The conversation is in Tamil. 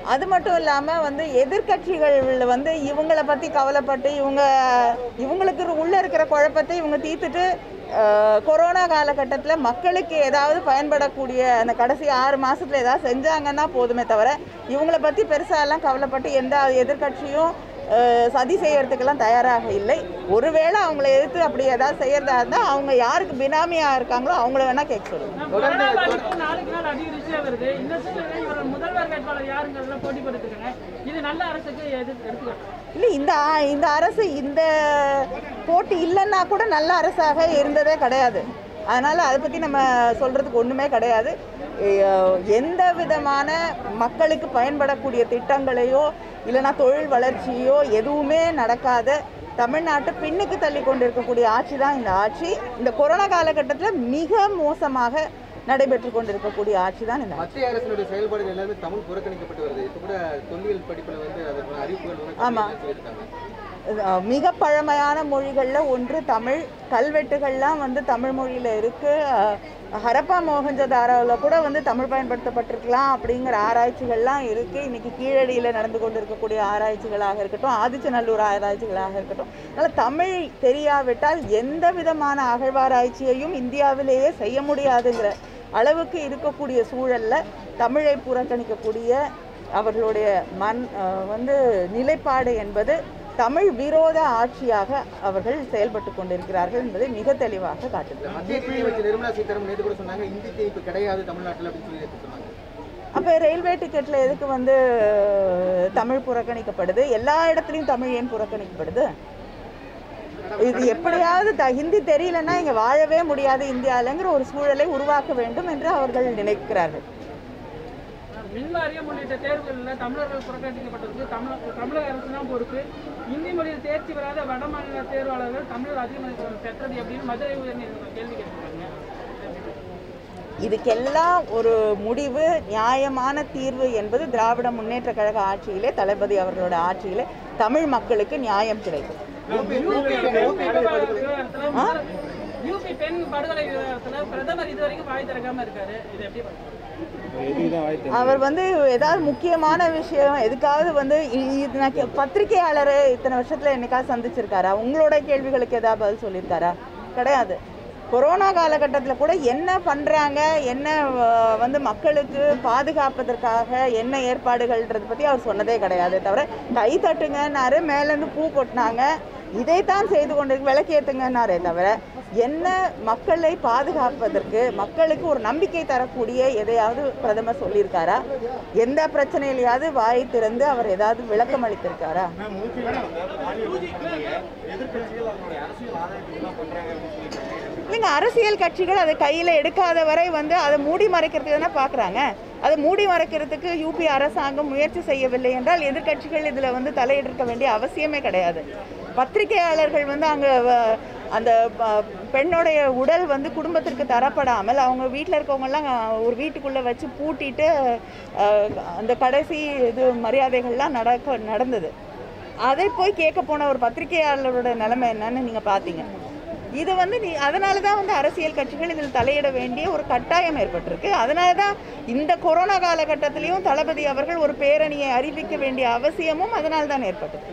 அது மட்டும் இல்லாமல் வந்து எதிர்க்கட்சிகள் வந்து இவங்கள பற்றி கவலைப்பட்டு இவங்க இவங்களுக்கு உள்ளே இருக்கிற குழப்பத்தை இவங்க தீர்த்துட்டு அஹ், கொரோனா காலகட்டத்தில் மக்களுக்கு ஏதாவது பயன்படக்கூடிய அந்த கடைசி ஆறு மாசத்துல ஏதாவது செஞ்சாங்கன்னா போதுமே தவிர இவங்கள பற்றி பெருசாலாம் கவலைப்பட்டு எந்த எதிர்க்கட்சியும் அஹ், சதி செய்யறதுக்கெல்லாம் தயாராக இல்லை ஒருவேளை அவங்கள எதிர்த்து அப்படி ஏதாவது செய்யறதா இருந்தால் அவங்க யாருக்கு பினாமியாக இருக்காங்களோ அவங்கள வேணால் கேட்க சொல்லுங்கள் கொரோனா பாதிப்பு நாளுக்கு நாள் அதிகரிச்சே வருது இந்த சூழ்நிலை இவர் முதல்வர் வேட்பாளர் யாருங்கிறதுல போட்டி போட்டுருக்காங்க இது நல்ல அரசுக்கு எது எடுத்துக்காட்டு இல்லை இந்த ஆ- இந்த அரசு இந்த போட்டி இல்லைன்னா கூட நல்ல அரசாக இருந்ததே கிடையாது அதனால் அதை பற்றி நம்ம சொல்கிறதுக்கு ஒன்றுமே கிடையாது எ- எந்த விதமான மக்களுக்கு பயன்படக்கூடிய திட்டங்களையோ இல்லைன்னா தொழில் வளர்ச்சியோ எதுவுமே நடக்காத தமிழ்நாட்டை பின்னுக்கு தள்ளி கொண்டு இருக்கக்கூடிய ஆட்சி தான் இந்த ஆட்சி இந்த கொரோனா காலகட்டத்தில் மிக மோசமாக நடைபெற்று கொண்டிருக்கக்கூடிய ஆட்சி தான் இந்த ஆட்சி. மத்திய அரசினுடைய செயல்பாடுகள் எல்லாமே தமிழ் புறக்கணிக்கப்பட்டு வருது இப்போ கூட தொல்லியல் படிப்புல வந்து அதற்கான அறிவிப்புகள் வந்து ஆமா. தமிழ்ல சொல்லியிருக்காங்க அஹ் மிக பழமையான மொழிகளில் ஒன்று தமிழ் கல்வெட்டுகள்லாம் வந்து தமிழ் மொழியில் இருக்குது ஹரப்பா மோகஞ்சதாரோவில் கூட வந்து தமிழ் பயன்படுத்தப்பட்டிருக்கலாம் அப்படிங்கிற ஆராய்ச்சிகள்லாம் இருக்குது இன்றைக்கி கீழடியில் நடந்து கொண்டு இருக்கக்கூடிய ஆராய்ச்சிகளாக இருக்கட்டும் ஆதிச்சநல்லூர் ஆராய்ச்சிகளாக இருக்கட்டும் அதனால் தமிழ் தெரியாவிட்டால் எந்த விதமான அகழ்வாராய்ச்சியையும் இந்தியாவிலேயே செய்ய முடியாதுங்கிற அளவுக்கு இருக்கக்கூடிய சூழலில் தமிழை புறக்கணிக்கக்கூடிய அவர்களுடைய மண் அஹ், வந்து நிலைப்பாடு என்பது தமிழ் விரோத ஆட்சியாக அவர்கள் செயல்பட்டு கொண்டிருக்கிறார்கள் என்பதை மிக தெளிவாக காட்டுகிறது மத்திய நிதியமைச்சர் நிர்மலா சீதாராமன் நேற்று கூட சொன்னாங்க இந்தி திணிப்பு கிடையாது தமிழ்நாட்டில் அப்படின்னு சொல்லி நேத்து சொன்னாங்க அப்போ ரயில்வே டிக்கெட்டில் எதுக்கு வந்து தமிழ் புறக்கணிக்கப்படுது எல்லா இடத்துலையும் தமிழ் ஏன் புறக்கணிக்கப்படுது இது எப்படியாவது த ஹிந்தி தெரியலன்னா இங்கே வாழவே முடியாது இந்தியாவிலங்கிற ஒரு சூழலை உருவாக்க வேண்டும் என்று அவர்கள் நினைக்கிறார்கள் மின் வாரியம் உள்ளிட்ட தேர்வுகளில் தமிழர்கள் புறக்கணிக்கப்பட்டதுக்கு தமிழக தமிழக அரசு தான் பொறுப்பு இந்தி மொழியில் தேர்ச்சி பெறாத வட மாநில தேர்வாளர்கள் தமிழர் அதிக மதிப்பெண் பெற்றது அப்படின்னு மதுரை உயர்நீதிமன்றம் கேள்வி கேட்டிருக்காங்க இதுக்கெல்லாம் ஒரு முடிவு நியாயமான தீர்வு என்பது திராவிட முன்னேற்ற கழக ஆட்சியிலே தளபதி அவர்களோட ஆட்சியிலே தமிழ் மக்களுக்கு நியாயம் கிடைக்கும் யூபி பெண் விவகாரத்துல முதல்- யூபி பெண் படுகொலை விவகாரத்துல பிரதமர் இது வரைக்கும் வாய் திறக்காம இருக்காரு இது எப்படி பார்க்கறீங்க? அவர் வந்து ஏதாவது முக்கியமான விஷயம் எதுக்காவது வந்து இ- இது நான் கே- பத்திரிக்கையாளரை இத்தனை வருஷத்துல என்னைக்காவது சந்திச்சிருக்காரா உங்களோட கேள்விகளுக்கு ஏதாவது பதில் சொல்லியிருக்காரா கிடையாது கொரோனா காலகட்டத்தில் கூட என்ன பண்ணுறாங்க என்ன அஹ், வந்து மக்களுக்கு பாதுகாப்பதற்காக என்ன ஏற்பாடுகள்ன்றதை பற்றி அவர் சொன்னதே கிடையாது தவிர கை தட்டுங்கன்னாரு மேலேருந்து பூ கொட்டினாங்க இதைத்தான் செய்து கொண்டு விளக்கேற்றுங்கன்னாரே தவிர என்ன மக்களை பாதுகாப்பதற்கு மக்களுக்கு ஒரு நம்பிக்கை தரக்கூடிய எதையாவது பிரதமர் சொல்லியிருக்காரா எந்த பிரச்சனையிலையாவது வாய் திறந்து அவர் ஏதாவது விளக்கம் அளித்திருக்காரா இல்லைங்க அரசியல் கட்சிகள் அதை கையில் எடுக்காத வரை வந்து அதை மூடி மறைக்கிறதுக்கு தானே பார்க்குறாங்க அதை மூடி மறைக்கிறதுக்கு யூபி அரசாங்கம் முயற்சி செய்யவில்லை என்றால் எதிர்க்கட்சிகள் இதில் வந்து தலையிட்டிருக்க வேண்டிய அவசியமே கிடையாது பத்திரிகையாளர்கள் வந்து அங்கே அந்த ப- பெண்ணுடைய உடல் வந்து குடும்பத்திற்கு தரப்படாமல் அவங்க வீட்டில் இருக்கவங்கெல்லாம் ஒரு வீட்டுக்குள்ளே வச்சு பூட்டிட்டு அஹ், அந்த கடைசி இது மரியாதைகள்லாம் நடக்க நடந்தது அதை போய் கேட்க போன ஒரு பத்திரிகையாளரோட நிலைமை என்னன்னு நீங்கள் பார்த்தீங்க இது வந்து நீ அதனால தான் வந்து அரசியல் கட்சிகள் இதில் தலையிட வேண்டிய ஒரு கட்டாயம் ஏற்பட்டிருக்கு அதனால தான் இந்த கொரோனா காலகட்டத்திலையும் தளபதி அவர்கள் ஒரு பேரணியை அறிவிக்க வேண்டிய அவசியமும் அதனால தான் ஏற்பட்டது